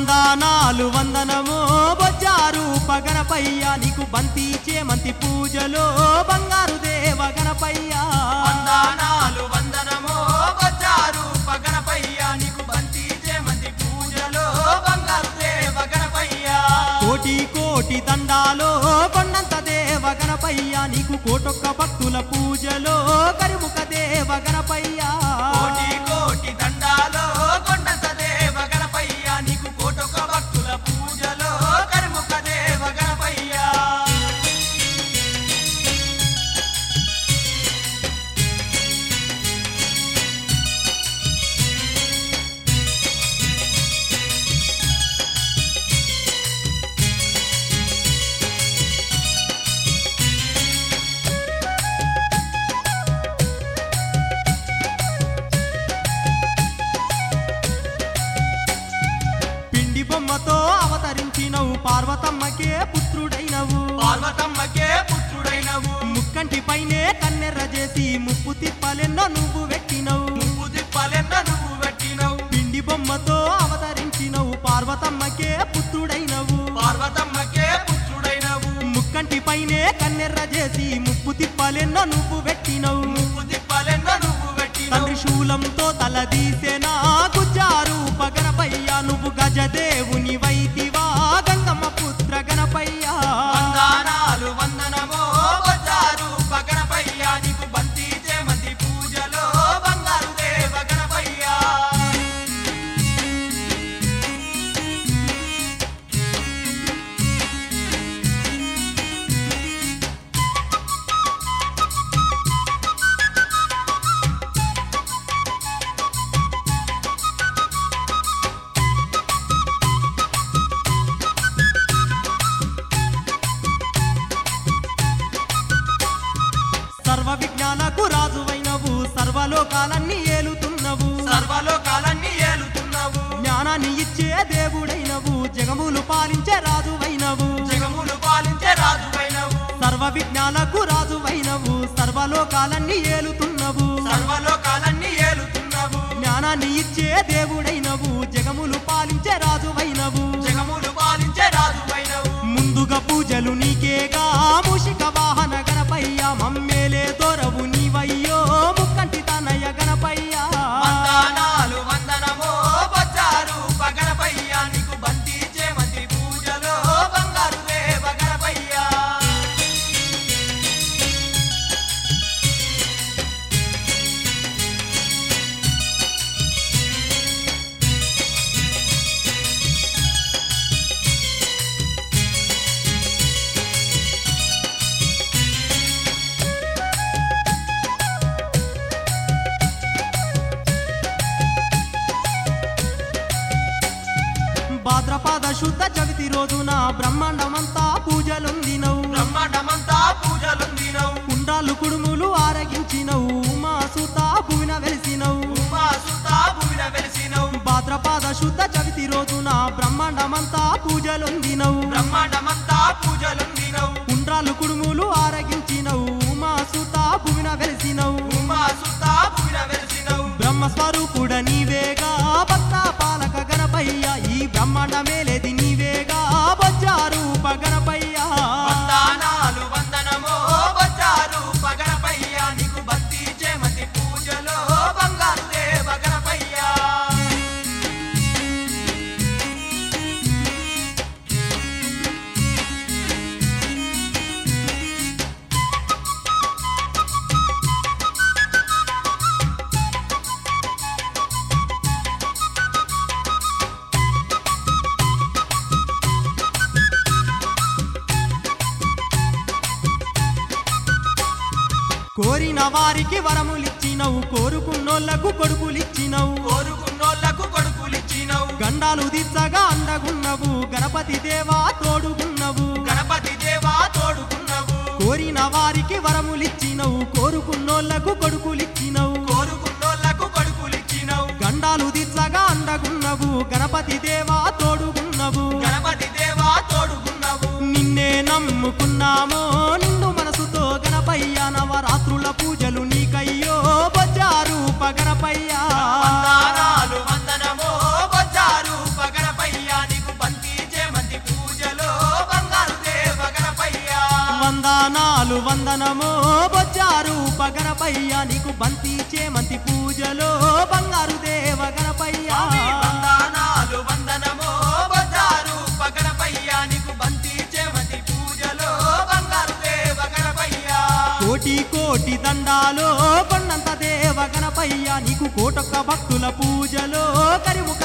వందనాలు వందనమో బొజ్జారు పగనపయ్య నీకు బంతి చేమంతి పూజలో బంగారు దేవ గణపయ్య వందనాలు వందనమో బొజ్జారు పగనపయ్య నీకు బంతి చేమంతి పూజలో బంగారు దేవ గణపయ్య కోటి కోటి దండాలో కొండంత దేవ గణపయ్య నీకు కోటొక్క భక్తుల పూజలో కరిముఖ దేవ గణపయ్య కోటి కోటి దండాలో కొండంత దేవ గణపయ్య నీకు కోటొక భక్తుల పూజలో కర్ముఖ దేవ గణపయ్య పిండి బొమ్మతో అవతరించినవు పార్వతమ్మకే పుత్రుడైనవు పార్వతమ్మకే పుత్రుడైనవు ముక్కంటి పైనే కన్నెర్ర చేసి ముప్పు తిప్పలెన్నో నువ్వు వెక్కినవు నువ్వు దిప్పలెన్న నువ్వు పెట్టినవు పిండి బొమ్మతో అవతరించినవు పార్వతమ్మకే పుత్రుడైనవు పార్వతమ్మకే పుత్రుడైనవు ముక్కంటి పైనే కన్నెర్ర చేసి ముప్పు తిప్పలెన్నో నువ్వు వెక్కినవు నువ్వు దిప్పలెన్న నువ్వు పెట్టినవు తండ్రి శూలంతో తలదీసెనా గుజ్జారు పగనపయ్య నువ్వు గజదేవుని వైతివా గంగమ్మ పుత్ర గణపయ్య వందనాలు వందనమో బజారు పగనపయ్య నీకు బంతి చేమంతి పూజలో బంగారు దేవ గణపయ్య సర్వ విజ్ఞానకు రాజువైనవు సర్వలోకాలన్నీ ఏలుతున్నవు సర్వలోకాలన్నీ ఏలుతున్నావు జ్ఞానాన్ని ఇచ్చే దేవుడైనవు జగములు పాలించే రాజువైనవు జగములు పాలించే రాజువైనవు సర్వ విజ్ఞానకు రాజువైనవు సర్వలోకాలన్నీ ఏలుతున్నవు సర్వలోకాలన్నీ ఏలుతున్నావు జ్ఞానాన్ని ఇచ్చే దేవుడైనవు జగములు పాలించే రాజువైనవు జగములు పాలించే రాజువైనవు ముందుగా పూజలు నీకేగా మూషిక వాహన గణపయ్య మమ్మేలే దొరవు నీవయ్యో ముక్కంటి తనయ గణపయ్య వందనాలు వందనమో బజారు పగనపయ్య నీకు బంతి చేమంతి పూజలో బంగారు దేవ గణపయ్య భాద్రపాద శుద్ధ జగతి రోజున బ్రహ్మాండమంతా పూజలొందినవు బ్రహ్మాండమంతా పూజలుందినవు కుండాలు కుడుములు ఆరగించినవు ఉమా సుత భువిన వెలిసినవు ఉమా సుత భూమిన వెలిసినవు భాద్రపాద శుద్ధ జగతి రోజున బ్రహ్మాండమంతా పూజలొందినవు బ్రహ్మాండమంతా పూజలుందినవు కుండ్రాలు కుడుములు ఆరగించినవు ఉమా సుత భువిన వెలిసినవు ఉమా సుత భూమిన వెలిసినవు బ్రహ్మస్వరూపుడ నీవేగా భక్త పాలక గణపయ్య ఈ బ్రహ్మాండ మేలేది నీవేగా బొజ్జారు గణపయ్య వందనాలు వందనమో బజారు పగనపయ్య నీకు బంతి చేమంతి పూజలో బంగారు దేవ గణపయ్య కోరిన వారికి వరములిచ్చినవు కోరుకున్నోళ్లకు కొడుకులిచ్చినవు కోరుకున్నోళ్లకు కొడుకులిచ్చినవు గండాలు దిచ్చగా అండగున్నవు గణపతి దేవా తోడుగున్నవు గణపతి దేవా తోడుకున్నవు కోరిన వారికి వరములిచ్చినవు కోరుకున్నోళ్లకు కొడుకులిచ్చినవు కోరుకున్నోళ్లకు కొడుకులిచ్చినవు గండాలు దిచ్చగా అండగున్నవు గణపతి దేవా తోడుగున్నవు గణపతి దేవా తోడుకున్నవు నిన్నే నమ్ముకున్నామో నిన్ను మనసుతో గణపయ్య నవరాత్రుల పూజలు నీకయ్యో బజారు పగనపయ్య వందనాలు వందనమో బజారు పగనపయ్య నీకు వందనాలు వందనమో బొజ్జారు గణపయ్య నీకు బంతి చేమంతి పూజలో బంగారు దేవ గణపయ్య స్వామి వందనాలు వందనమో బజారు పగడపయ్య నీకు బంతి చేమతి పూజలో బంగారు దేవ గణపయ్య కోటి కోటి దండాలో కొండంత దేవ గణపయ్య నీకు కోటొక్క భక్తుల పూజలో కరిముఖ